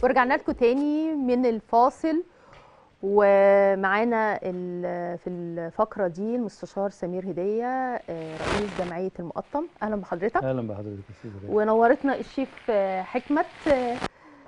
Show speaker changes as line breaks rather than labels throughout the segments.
ورجعنا لكم تاني من الفاصل ومعانا ال- في الفقرة دي المستشار سمير هدية آه، رئيس جمعية المقطم أهلا بحضرتك
اهلا بحضرتك يا استاذ ريان.
ونورتنا الشيف آه، حكمت آه،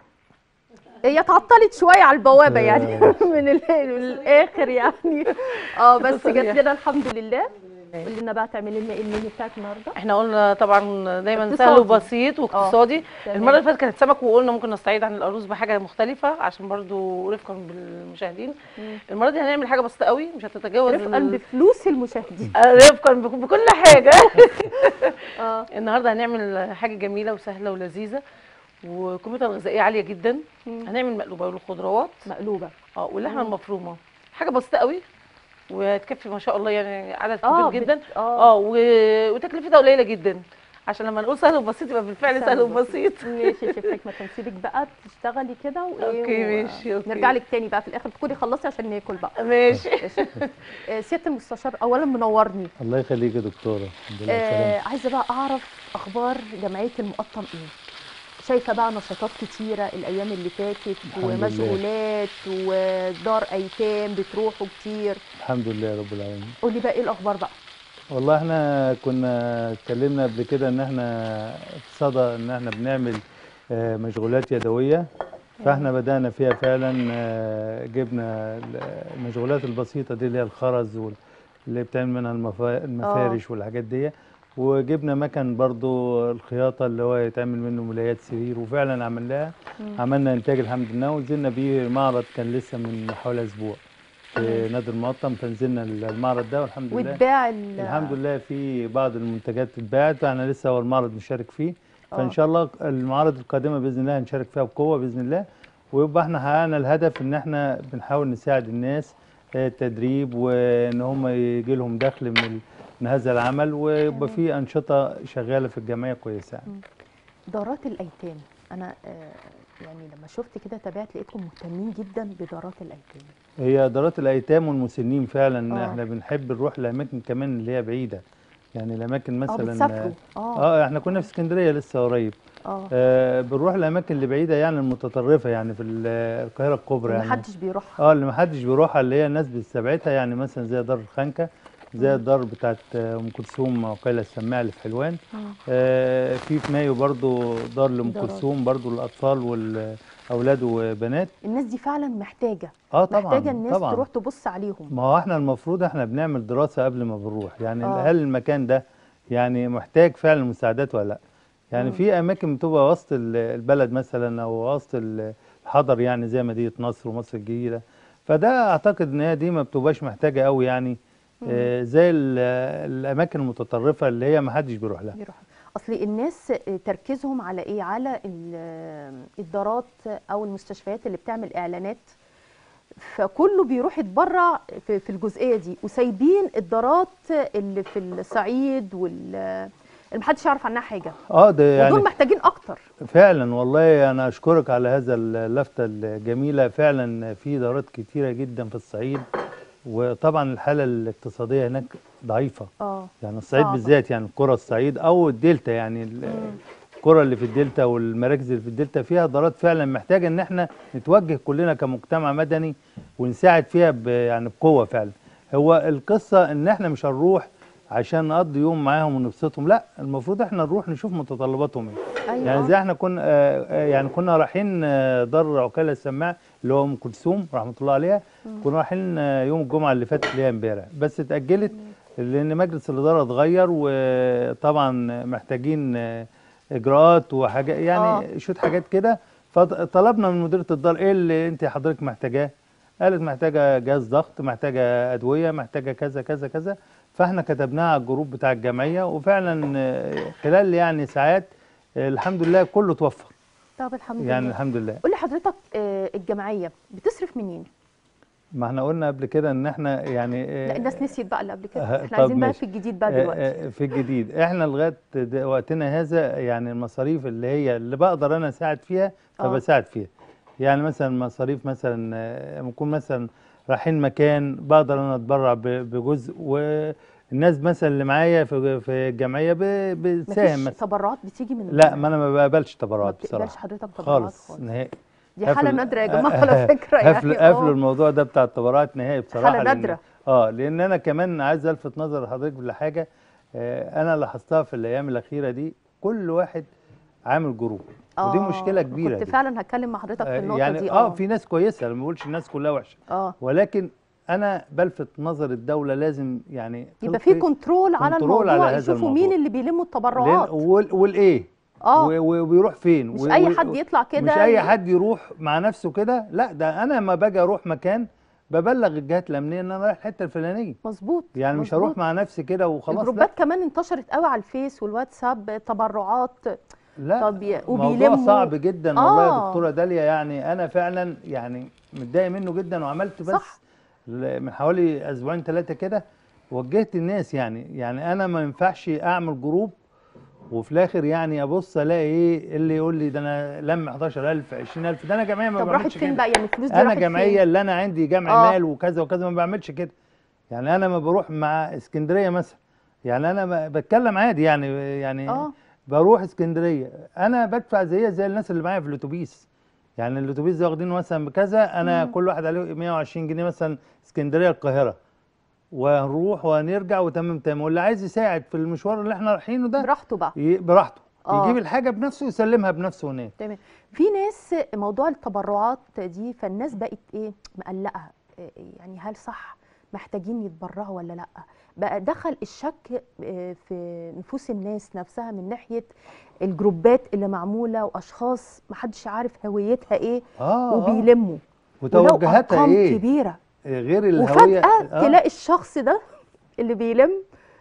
هي اتعطلت شوية على البوابة يعني من ال- من الآخر يعني اه بس جت لنا الحمد لله قولي لنا بقى تعملي لنا ايه المنيو بتاعك النهارده
احنا قلنا طبعا دايما
اقتصادي.
سهل وبسيط واقتصادي
تمام.
المره اللي فاتت كانت سمك وقلنا ممكن نستعيد عن الارز بحاجه مختلفه عشان برضو رفقا بالمشاهدين
مم.
المره دي هنعمل حاجه بسيطه قوي مش هتتجاوز
رفقا
ال-
بفلوس المشاهدين
آه، رفقا بك- بكل حاجه
اه
النهارده هنعمل حاجه جميله وسهله ولذيذه وقيمتها الغذائيه عاليه جدا
مم.
هنعمل مقلوبه والخضروات
مقلوبه
اه واللحمه
مم.
المفرومه حاجه بسيطه قوي وتكفي ما شاء الله يعني عدد
اه
كبير جدا
بت- اه
اه و- وتكلفتها قليله جدا عشان لما نقول سهل وبسيط يبقى بالفعل سهل وبسيط
ماشي يا شيف حكمه هنسيبك بقى تشتغلي كده وايه
اوكي
و-
ماشي اوكي
نرجع لك تاني بقى في الاخر تكوني خلصتي عشان ناكل بقى
ماشي
ماشي آه، سياده المستشار اولا منورني
الله يخليك يا دكتوره الحمد لله
آه
سلام
عايزه بقى اعرف اخبار جمعيه المقطم ايه شايفه بقى نشاطات كتيره الايام اللي فاتت
الحمد لله.
ومشغولات ودار ايتام بتروحوا كتير
الحمد لله رب العالمين
قولي بقى ايه الاخبار بقى
والله احنا كنا اتكلمنا قبل كده ان احنا في صدى ان احنا بنعمل آه، مشغولات يدويه فاحنا بدانا فيها فعلا آه، جبنا ال- المشغولات البسيطه دي اللي هي الخرز وال- اللي بتعمل منها المفا- المفارش والحاجات دي وجبنا مكن برضو الخياطه اللي هو يتعمل منه ملايات سرير وفعلا عملناها عملنا انتاج الحمد لله ونزلنا بيه معرض كان لسه من حوالي اسبوع في نادي المقطم فنزلنا المعرض ده والحمد لله
واتباع ال-
الحمد لله في بعض المنتجات اتباعت احنا لسه هو المعرض مشارك فيه
آه.
فان شاء الله المعارض القادمه باذن الله هنشارك فيها بقوه باذن الله ويبقى احنا حققنا الهدف ان احنا بنحاول نساعد الناس آه، تدريب وان هم يجي لهم دخل من ال- من هذا العمل ويبقى في انشطه شغاله في الجمعيه كويسه يعني.
دارات الايتام انا آه، يعني لما شفت كده تابعت لقيتكم مهتمين جدا بدارات الايتام
هي دارات الايتام والمسنين فعلا
آه.
احنا بنحب نروح لاماكن كمان اللي هي بعيده يعني الاماكن
اه
مثلا
بتسافروا اه
اه احنا كنا في اسكندريه لسه قريب
اه
آه بنروح الاماكن اللي بعيده يعني المتطرفه يعني في ال- القاهره الكبرى يعني
محدش بيروح
اه اللي محدش بيروحها اللي هي الناس بتستبعدها يعني مثلا زي دار الخنكه زي الدار بتاعت آه، ام كلثوم وقيل السماع اللي في حلوان
مم.
آه في في مايو برضو دار لام
دارات.
كلثوم برضو الاطفال والاولاد وبنات
الناس دي فعلا محتاجه
اه طبعا
محتاجه الناس
طبعا
تروح تبص عليهم
ما هو احنا المفروض احنا بنعمل دراسه قبل ما بنروح يعني
آه.
هل المكان ده يعني محتاج فعلا مساعدات ولا لا يعني
مم.
في اماكن بتبقى وسط ال- البلد مثلا او وسط ال- الحضر يعني زي مدينه نصر ومصر الجديده فده اعتقد ان هي دي ما بتبقاش محتاجه قوي يعني آه زي ال- الاماكن المتطرفه اللي هي ما حدش بيروح لها
بيروح اصل الناس تركيزهم على ايه على ال- الدارات او المستشفيات اللي بتعمل اعلانات فكله بيروح يتبرع في في الجزئيه دي وسايبين الدارات اللي في الصعيد وال اللي محدش يعرف عنها حاجه
اه ده يعني
ودول محتاجين اكتر
فعلا والله انا اشكرك على هذا اللفته الجميله فعلا في دارات كتيره جدا في الصعيد وطبعا الحاله الاقتصاديه هناك ضعيفه
اه
يعني الصعيد
صعبة.
بالذات يعني قرى الصعيد او الدلتا يعني ال- القرى اللي في الدلتا والمراكز اللي في الدلتا فيها دارات فعلا محتاجه ان احنا نتوجه كلنا كمجتمع مدني ونساعد فيها ب- يعني بقوه فعلا هو القصه ان احنا مش هنروح عشان نقضي يوم معاهم ونبسطهم لا المفروض احنا نروح نشوف متطلباتهم ايه
ايوه
يعني زي احنا كنا آه، آه، يعني كنا رايحين آه، دار عقيله السماع اللي هو ام كلثوم رحمه الله عليها كنا رايحين آه، يوم الجمعه اللي فاتت اللي هي امبارح بس اتاجلت لان مجلس الاداره اتغير وطبعا محتاجين آه، اجراءات وحاجات يعني
آه.
شويه حاجات كده فطلبنا من مديره الدار ايه اللي انت حضرتك محتاجاه قالت محتاجه جهاز ضغط محتاجه ادويه محتاجه كذا كذا كذا فاحنا كتبناها على الجروب بتاع الجمعيه وفعلا آه، خلال يعني ساعات آه، الحمد لله كله توفر
طب الحمد
يعني
لله
الحمد لله
قول لي حضرتك آه، الجمعيه بتصرف منين؟
ما احنا قلنا قبل كده ان احنا يعني آه،
لا الناس نسيت بقى اللي قبل كده
آه،
احنا
طب
عايزين بقى
ماشي.
في الجديد بقى
آه،
دلوقتي
آه، في الجديد احنا لغايه د- وقتنا هذا يعني المصاريف اللي هي اللي بقدر انا اساعد فيها
آه.
فبساعد فيها يعني مثلا مصاريف مثلا آه، نكون مثلا رايحين مكان بقدر انا اتبرع ب- بجزء والناس مثلا اللي معايا في في الجمعيه ب- بتساهم
مفيش
مثلا
تبرعات بتيجي من
لا ما انا ما بقبلش
ما
تبرعات
بتقبلش
بصراحه
حضرتك تبرعات
خالص
خالص
نهائي
دي حاله
قفل-
نادره يا جماعه على فكره يعني
قفل
آه.
قفل الموضوع ده بتاع التبرعات نهائي بصراحه
حالة
لأن-
نادرة.
اه لان انا كمان عايز الفت نظر حضرتك لحاجه آه انا لاحظتها في الايام الاخيره دي كل واحد عامل جروب ودي
آه،
مشكله كبيره
كنت
دي.
فعلا هتكلم مع حضرتك في
آه،
النقطه
يعني
دي
اه في ناس كويسه أنا ما بقولش الناس كلها وحشه
اه
ولكن انا بلفت نظر الدوله لازم يعني
يبقى في
تلقي-
كنترول على
كنترول
الموضوع
على هذا
يشوفوا
الموضوع.
مين اللي بيلموا
لأن-
التبرعات
وال- والايه
اه
و- و- وبيروح فين
مش
و-
اي
و-
حد يطلع كده
مش اي
ي-
حد يروح مع نفسه كده لا ده انا لما باجي اروح مكان ببلغ الجهات الامنيه ان انا رايح الحته الفلانيه
مظبوط
يعني مش
مظبوط.
هروح مع نفسي كده وخلاص لا
الجروبات كمان انتشرت قوي على الفيس والواتساب تبرعات
لا
طب ي-
موضوع
وبيلموا
صعب جدا والله يا
آه.
دكتوره داليا يعني انا فعلا يعني متضايق منه جدا وعملت بس
صح.
ل- من حوالي اسبوعين ثلاثه كده وجهت الناس يعني يعني انا ما ينفعش اعمل جروب وفي الاخر يعني ابص الاقي ايه اللي يقول لي ده انا لم 11000 20000 ده انا جمعيه ما
طب راحت
بعملش
فين
كده
بقى يعني الفلوس دي
انا
راحت
جمعيه
فين؟
اللي انا عندي جمع
آه.
مال وكذا وكذا ما بعملش كده يعني انا ما بروح مع اسكندريه مثلا يعني انا ب- بتكلم عادي يعني يعني
اه
بروح اسكندريه انا بدفع زيها زي الناس اللي معايا في الاتوبيس يعني الاتوبيس ده واخدينه مثلا بكذا انا
مم.
كل واحد عليه 120 جنيه مثلا اسكندريه القاهره وهنروح وهنرجع وتمام تمام واللي عايز يساعد في المشوار اللي احنا رايحينه ده
براحته بقى
ي- براحته
آه.
يجيب الحاجه بنفسه ويسلمها بنفسه هناك
تمام في ناس موضوع التبرعات دي فالناس بقت ايه مقلقه إيه يعني هل صح محتاجين يتبرعوا ولا لا بقى دخل الشك آه، في نفوس الناس نفسها من ناحيه الجروبات اللي معموله واشخاص محدش عارف هويتها ايه
اه, آه.
وبيلموا ولو
وتوجهاتها
أرقام
ايه
كبيره
غير الهويه
وفجاه تلاقي الشخص ده اللي بيلم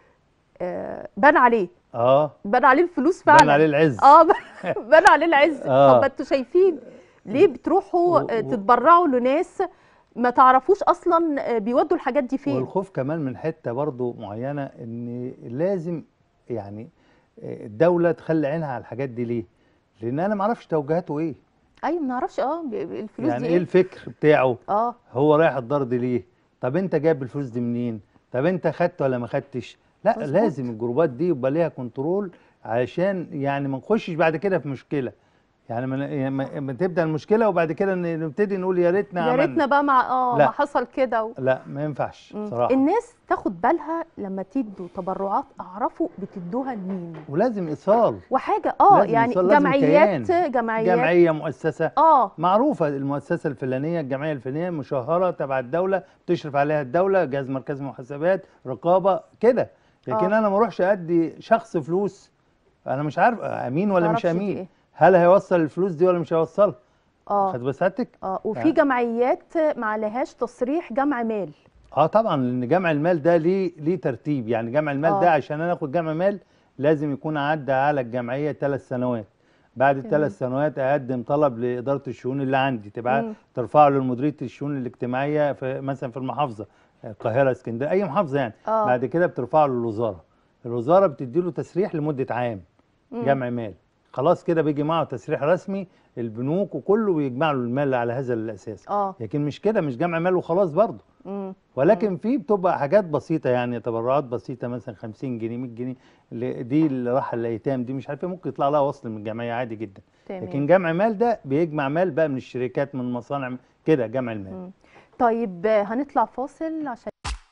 آه، بان عليه
اه
بان عليه الفلوس فعلا
بان عليه العز
اه بان عليه العز
آه.
طب ما انتوا شايفين ليه بتروحوا
و-
آه،
و-
تتبرعوا لناس ما تعرفوش اصلا آه، بيودوا الحاجات دي فين
والخوف كمان من حته برضو معينه ان لازم يعني آه، الدوله تخلي عينها على الحاجات دي ليه؟ لان انا ما اعرفش توجهاته ايه
ايوه ما نعرفش اه ب- ب- الفلوس
يعني
دي
ايه
ايه
الفكر بتاعه
اه
هو رايح الدار دي ليه طب انت جايب الفلوس دي منين طب انت خدت ولا ما خدتش لا
مظبوط.
لازم الجروبات دي يبقى ليها كنترول علشان يعني ما نخشش بعد كده في مشكله يعني ما يعني ما- ما تبدا المشكله وبعد كده ن- نبتدي نقول يا ريتنا
يا
عملنا
ريتنا بقى مع اه
لا.
ما حصل كده و...
لا ما ينفعش
مم.
صراحه
الناس تاخد بالها لما تدوا تبرعات اعرفوا بتدوها لمين
ولازم ايصال
وحاجه اه
لازم
يعني
يصير- لازم
جمعيات
كيان.
جمعيات
جمعيه مؤسسه
اه
معروفه المؤسسه الفلانيه الجمعيه الفلانيه مشهره تبع الدوله بتشرف عليها الدوله جهاز مركزي محاسبات رقابه كده لكن
آه.
انا ما اروحش ادي شخص فلوس انا مش عارف امين ولا مش
تعرفش دي
امين
إيه.
هل هيوصل الفلوس دي ولا مش هيوصلها
اه
خد بسعادتك
اه وفي
يعني-
جمعيات ما عليهاش تصريح جمع مال
اه طبعا لان جمع المال ده ليه ليه ترتيب يعني جمع المال
آه.
ده عشان انا اخد جمع مال لازم يكون عدى على الجمعيه ثلاث سنوات بعد
تمام.
الثلاث سنوات اقدم طلب لاداره الشؤون اللي عندي تبقى
مم.
ترفعه لمديريه الشؤون الاجتماعيه في مثلا في المحافظه القاهره اسكندريه اي محافظه يعني
اه
بعد كده بترفعه للوزاره الوزاره بتدي له تسريح لمده عام
مم.
جمع مال خلاص كده بيجي معه تسريح رسمي البنوك وكله بيجمع له المال على هذا الاساس
اه
لكن مش كده مش جمع مال وخلاص برضه
مم.
ولكن في بتبقى حاجات بسيطه يعني تبرعات بسيطه مثلا 50 جنيه 100 جنيه اللي- دي اللي راح الايتام دي مش عارف إيه، ممكن يطلع لها وصل من الجمعيه عادي جدا
تمام
لكن جمع مال ده بيجمع مال بقى من الشركات من المصانع كده جمع المال
مم. طيب آه، هنطلع فاصل عشان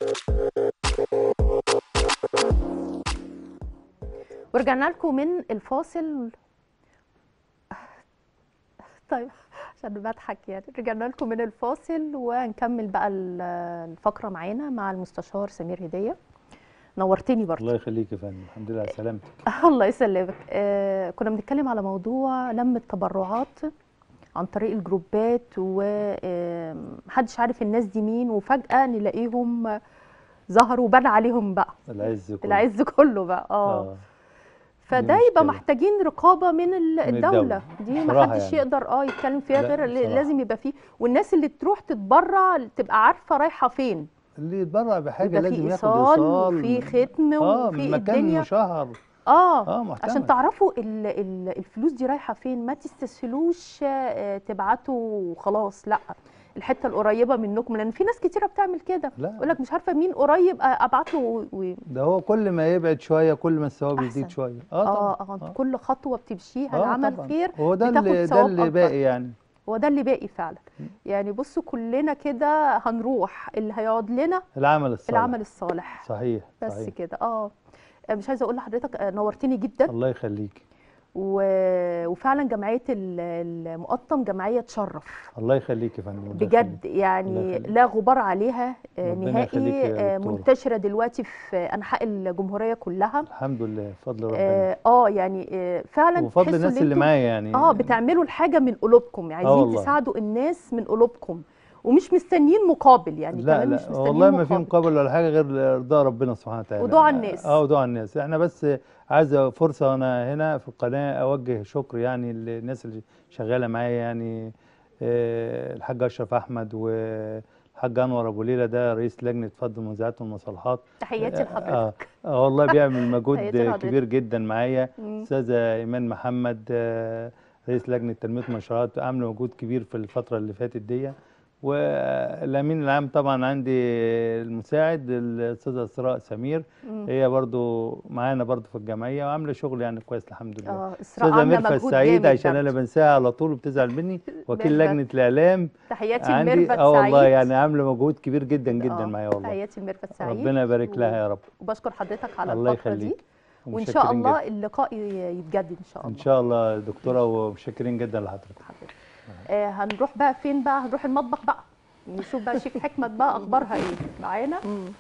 ورجعنا لكم من الفاصل طيب عشان بضحك يعني رجعنا لكم من الفاصل وهنكمل بقى ال- الفقرة معانا مع المستشار سمير هدية نورتني برضه
الله يخليك يا فندم الحمد لله على سلامتك
الله يسلمك آه كنا بنتكلم على موضوع لم التبرعات عن طريق الجروبات ومحدش عارف الناس دي مين وفجأة نلاقيهم ظهروا بان عليهم بقى
العز كله
العز كله بقى اه
اه
فده
دي
يبقى
مشكلة.
محتاجين رقابة من ال-
من
الدولة
الدولة.
دي
بصراحة
محدش
يعني.
يقدر اه يتكلم فيها
لا،
غير ل-
بصراحة.
لازم يبقى فيه والناس اللي تروح تتبرع تبقى عارفة رايحة فين
اللي يتبرع بحاجه
يبقى
لازم
في
ياخد
ايصال
ايصال
وفي ختم
اه
وفي
من مكان
الدنيا
مشهر
اه
اه محتمل
عشان تعرفوا ال ال الفلوس دي رايحه فين ما تستسهلوش آه، تبعتوا وخلاص لا الحته القريبه منكم لان في ناس كتيره بتعمل كده
لا.
يقول لك مش عارفه مين قريب آه، ابعت له و... و...
ده هو كل ما يبعد شويه كل ما الثواب يزيد
أحسن.
شويه
اه
طبعا
اه كل خطوه بتمشيها
آه
لعمل
طبعاً.
خير
هو ده
بتاخد
اللي ده
ثواب
اللي
أكبر.
باقي يعني
هو ده اللي باقي فعلا يعني بصوا كلنا كده هنروح اللي هيقعد لنا
العمل الصالح
العمل الصالح
صحيح
بس
صحيح
كده اه مش عايزه اقول لحضرتك آه، نورتني جدا
الله يخليك
و... وفعلا جمعيه ال- المقطم جمعيه تشرف
الله يخليك يا فندم الله
بجد
يخليك. الله
يعني
يخليك.
لا غبار عليها آه،
ربنا يخليك
نهائي
يا
آه،
دكتورة.
منتشره دلوقتي في انحاء الجمهوريه كلها
الحمد لله بفضل ربنا
اه آه، يعني آه، فعلا
وفضل
تحسوا
الناس
إن
اللي
انتوا-
معايا يعني
اه بتعملوا الحاجه من قلوبكم عايزين
والله.
تساعدوا الناس من قلوبكم ومش مستنيين مقابل يعني
لا
كمان
لا
مش مستنيين
والله ما في
مقابل.
مقابل ولا حاجه غير رضا ربنا سبحانه وتعالى
ودعاء الناس.
اه ودعاء الناس احنا بس عايزه فرصه وانا هنا في القناه اوجه شكر يعني للناس اللي شغاله معايا يعني آه، الحاج اشرف احمد والحاج انور ابو ليله ده رئيس لجنه فض المنازعات والمصالحات
تحياتي
آه
لحضرتك
آه والله بيعمل مجهود
تحياتي لحضرتك.
كبير جدا معايا
مم.
استاذه ايمان محمد آه، رئيس لجنه تنميه المشروعات عامله مجهود كبير في الفتره اللي فاتت دي والامين العام طبعا عندي المساعد الاستاذه اسراء سمير
مم.
هي برضو معانا برضو في الجمعيه وعامله شغل يعني كويس الحمد لله
اه اسراء
استاذه
عامله
ميرفت
مجهود
سعيد
جامد
عشان
برضه.
انا بنساها على طول وبتزعل مني وكيل
ميرفت.
لجنه الاعلام
تحياتي
عندي
لميرفت
اه والله
سعيد.
يعني عامله مجهود كبير جدا جدا
آه،
معايا والله
تحياتي لميرفت سعيد
ربنا يبارك لها يا رب
وبشكر حضرتك على
الله
الفتره دي
يخليك
وان شاء
ومتشكرين
الله
جداً.
اللقاء ي- يتجدد ان شاء الله
ان شاء الله يا دكتوره ومتشكرين جدا لحضرتك
حضرتك. آه هنروح بقى فين بقى هنروح المطبخ بقى نشوف بقى شيف حكمت بقى اخبارها ايه معانا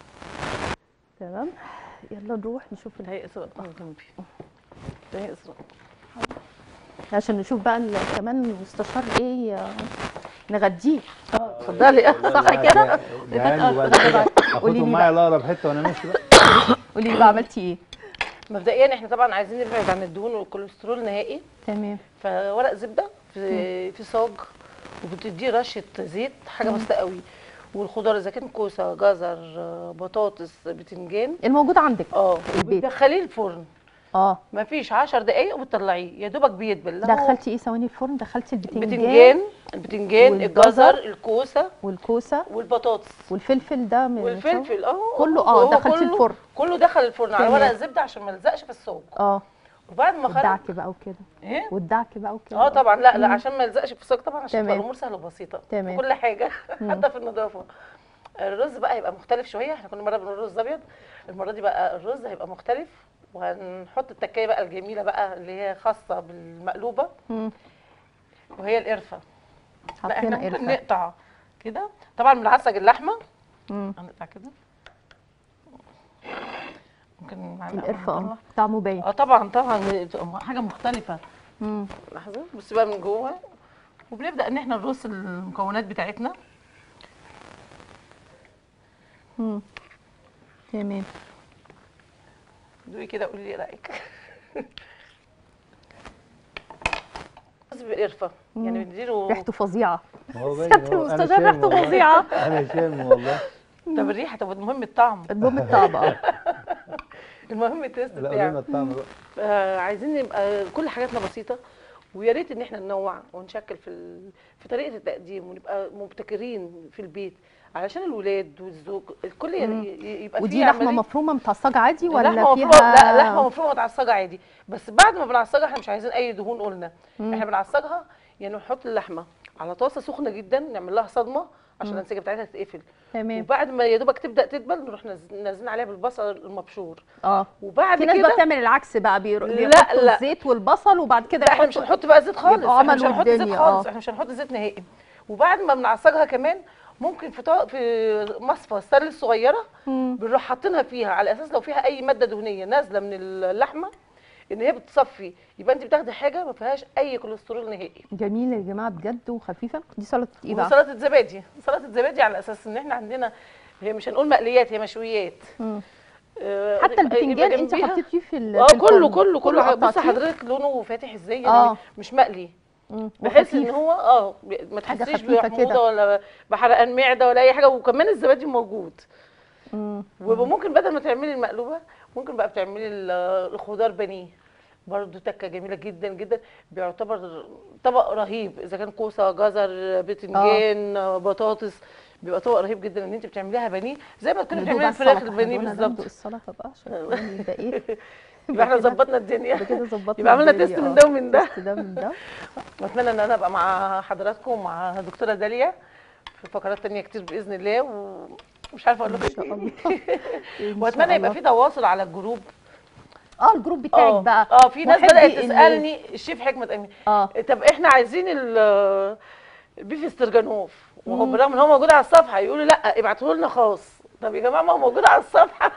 تمام يلا نروح نشوف ال-
هي اسراء اه جنبي هي اسراء
عشان نشوف بقى ال- كمان المستشار ايه آه، نغديه
اتفضلي
صح كده؟
جعان وبعد
قولي
كده
لي
اخدهم معايا لاقرب حته وانا ماشي بقى
قولي لي بقى عملتي ايه
مبدئيا احنا طبعا عايزين نبعد عن الدهون والكوليسترول نهائي
تمام
فورق زبده في في صاج وبتديه رشه زيت حاجه بسيطه قوي والخضار اذا كان كوسه جزر آه، بطاطس بتنجان
الموجود عندك
اه
البيت.
بتدخليه الفرن
اه
مفيش 10 دقايق وبتطلعيه يا دوبك بيدبل لا هو
دخلتي ايه ثواني الفرن دخلتي البتنجان
بتنجان البتنجان
والجزر.
الجزر الكوسه
والكوسه
والبطاطس
والفلفل ده من
والفلفل اه
كله اه
هو
دخلتي
كله-
الفرن
كله دخل الفرن على
تمام.
ورق الزبده عشان ما يلزقش في الصاج
اه
وبعد ما خرج
والدعك بقى وكده
ايه
والدعك بقى وكده
اه طبعا لا لا
مم.
عشان ما يلزقش في الصاج طبعا عشان تبقى
تمام.
الامور سهله وبسيطه
تمام.
في كل حاجه
مم.
حتى في النظافه الرز بقى هيبقى مختلف شويه احنا كنا مره بنقول رز ابيض المره دي بقى الرز هيبقى مختلف وهنحط التكايه بقى الجميله بقى اللي هي خاصه بالمقلوبه
مم.
وهي القرفه لا احنا
حطينا
ممكن
قرفه
نقطع كده طبعا بنعصج اللحمه
مم.
هنقطع كده ممكن معلقة
القرفه اه
نطلع.
طعمه باين
اه طبعا طبعا بتبقى حاجه مختلفه
مم.
لحظه بص بقى من جوه وبنبدا ان احنا نرص المكونات بتاعتنا
مم. تمام
دوقي كده قولي لي ايه رايك رز بالقرفه يعني بنديله
ريحته فظيعه
هو باين
سياده
هو- أنا
المستشار
شامم
ريحته
والله.
فظيعه
انا شامم والله
طب الريحه طب المهم الطعم
المهم الطعم اه
المهم التيست
لا قولنا
بتاعه
الطعم بقى
آه عايزين نبقى كل حاجاتنا بسيطه ويا ريت ان احنا ننوع ونشكل في ال... في طريقه التقديم ونبقى مبتكرين في البيت علشان الولاد والزوج الكل ي-
مم.
ي- يبقى
ودي
فيه
لحمه
عملية-
مفرومه متعصجه عادي ولا
لحمه
فيها
مفرومه لا لحمه مفرومه متعصجه عادي بس بعد ما بنعصجها احنا مش عايزين اي دهون قلنا
مم.
احنا بنعصجها يعني نحط اللحمه على طاسه سخنه جدا نعمل لها صدمه عشان
مم.
الانسجه بتاعتها تتقفل
تمام
وبعد ما يا دوبك تبدا تدبل نروح نز- نازلين عليها بالبصل المبشور
اه
وبعد
في ناس بقى
كده
بتعمل العكس بقى بيرو-
لا،
بيحطوا
لا.
الزيت والبصل وبعد كده
لا احنا مش
يحطوا-
هنحط بقى زيت خالص
يبقوا
احنا مش
عملوا
هنحط زيت
الدنيا،
خالص
آه.
احنا مش هنحط زيت نهائي وبعد ما بنعصجها كمان ممكن في طا... في مصفى ستانلس صغيره
مم.
بنروح حاطينها فيها على اساس لو فيها اي ماده دهنيه نازله من اللحمه ان هي بتصفي يبقى انت بتاخدي حاجه ما فيهاش اي كوليسترول نهائي
جميله يا جماعه بجد وخفيفه دي سلطه ايه بقى
وسلطه زبادي سلطه زبادي على اساس ان احنا عندنا هي مش هنقول مقليات هي مشويات
مم.
آه،
حتى
يبقى
البتنجان انت
جنبيها-
حطيتيه في ال
اه
في
كله
الفرن.
كله كله بص
قطعتيه؟
حضرتك لونه فاتح ازاي يعني
آه.
مش مقلي
مم.
بحيث ان
وخفيف.
هو اه ما
حاجة
تحسيش
خفيفة
بحموضه
كده.
ولا بحرقان معده ولا اي حاجه وكمان الزبادي موجود
مم.
وممكن بدل ما تعملي المقلوبه ممكن بقى بتعملي ال- الخضار بانيه برضو تكه جميله جدا جدا بيعتبر طبق رهيب اذا كان كوسه جزر بتنجان بطاطس بيبقى طبق رهيب جدا ان انت بتعمليها بانيه زي ما تكوني
ندوق
بتعملي
بقى
الفراخ
السلطة.
البانيه
خلونا
بالظبط
ندوق السلطه بقى عشان تقولي ده ايه
يبقى احنا
كده-
ظبطنا الدنيا
يبقى كده ظبطنا
يبقى عملنا
الدنيا،
تيست من
آه.
ده ومن ده
تيست ده من ده
واتمنى ان انا ابقى مع حضراتكم ومع دكتوره داليا في فقرات تانية كتير باذن الله ومش عارفه اقول
ان
لكم
شاء
إيه.
الله إن
واتمنى
شاء
يبقى
الله.
في تواصل على الجروب
اه الجروب بتاعك
اه
بقى
اه في ناس
محبي
بدات
ال-
تسالني الشيف حكمه امين
اه
طب احنا عايزين ال- البيف استرجانوف وهو بالرغم ان هو موجود على الصفحه يقولوا لا ابعتوه لنا خاص طب يا جماعه ما هو موجود على الصفحه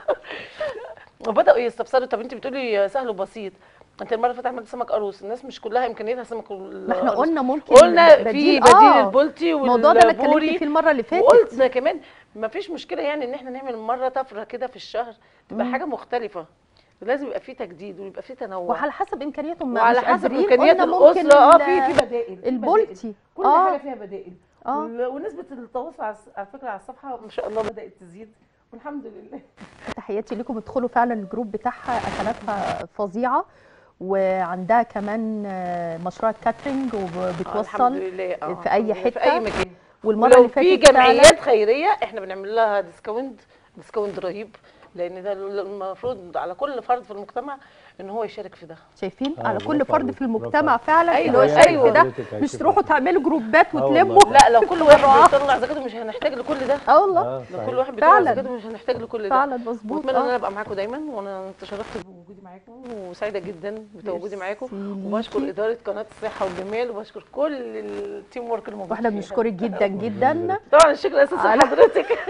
وبداوا يستفسروا طب انت بتقولي سهل وبسيط انت المره اللي فاتت عملت سمك قاروس الناس مش كلها امكانياتها سمك
ما احنا
القاروس.
قلنا ممكن
قلنا في
بديل-
بديل
آه.
البولتي
الموضوع ده انا اتكلمت
والبوري
فيه المره اللي فاتت
وقلنا كمان ما فيش مشكله يعني ان احنا نعمل مره طفره كده في الشهر تبقى
مم.
حاجه مختلفه لازم يبقى في تجديد ويبقى في تنوع
وعلى حسب امكانياتهم ما
وعلى
مش
حسب
قادرين،
امكانيات
قلنا ممكن
الاسره اه
ال-
في في بدائل في
البولتي
كل
آه.
حاجه فيها بدائل
اه
وال- ونسبه التواصل على الس- على فكره على الصفحه ما شاء الله بدات تزيد والحمد لله
تحياتي لكم ادخلوا فعلا الجروب بتاعها اكلاتها فظيعه وعندها كمان آه، مشروع كاترينج
آه، الحمد
وبتوصل
لله آه،
في أي
الحمد لله،
حتة.
في اي مكان
والمره
ولو
اللي
في
فاتت فعلا
جمعيات خيريه احنا بنعمل لها ديسكاونت ديسكاونت رهيب لان ده المفروض على كل فرد في المجتمع ان هو يشارك في ده
شايفين
آه،
على كل
برافو
فرد
عليك،
في
برافو
المجتمع
عليك.
فعلا
أيوة،
اللي هو
أيوة.
يشارك في ده
حضرتك
مش
هيشوف
تروحوا
ده.
تعملوا جروبات
آه
وتلموا
والله.
لا لو كل واحد بيطلع زكاته مش هنحتاج لكل ده
اه والله
آه،
لو
صحيح.
كل واحد بيطلع
فعلا.
زكاته مش هنحتاج لكل ده
فعلا مظبوط
واتمنى ان انا
آه.
ابقى معاكم دايما وانا تشرفت بوجودي معاكم وسعيده جدا بتواجدي معاكم
ميرسي
وبشكر
ليكي.
اداره قناه الصحه والجمال وبشكر كل التيم ورك الموجود
واحنا
فيها.
بنشكرك جدا جدا
طبعا الشكر الاساسي
على-
لحضرتك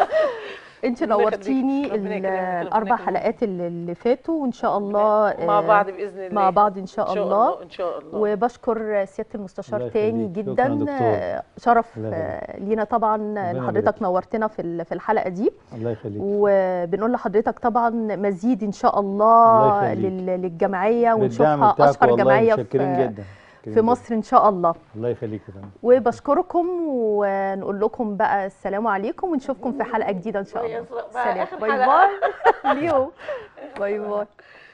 انت
ربنا يخليك.
نورتيني
ربنا
ال-
يكرمك. ربنا
الاربع
يكرمك.
حلقات اللي اللي فاتوا وان شاء الله
مع
آه،
بعض باذن الله
مع بعض ان شاء
ان
الله
الله ان شاء الله
وبشكر سياده المستشار
الله
تاني
يخليك.
جدا
شكراً دكتور.
آه، شرف
الله يخليك.
آه، لينا طبعا ان
يبارك
حضرتك
فيك.
نورتنا في ال- في الحلقه دي
الله يخليك
وبنقول لحضرتك طبعا مزيد ان شاء
الله
الله
يخليك.
لل- للجمعيه
بالدعم
ونشوفها
بتاعكم
اشهر
والله
جمعيه
متشكرين
في
جدا
في
متشكرين
مصر ان شاء الله
جداً. الله يخليك يا فندم
وبشكركم ونقول لكم بقى السلام عليكم ونشوفكم في حلقه جديده ان شاء
باي يا
الله
إسراء. بقى
سلام
آخر
باي
حلقة.
باي اليوم باي باي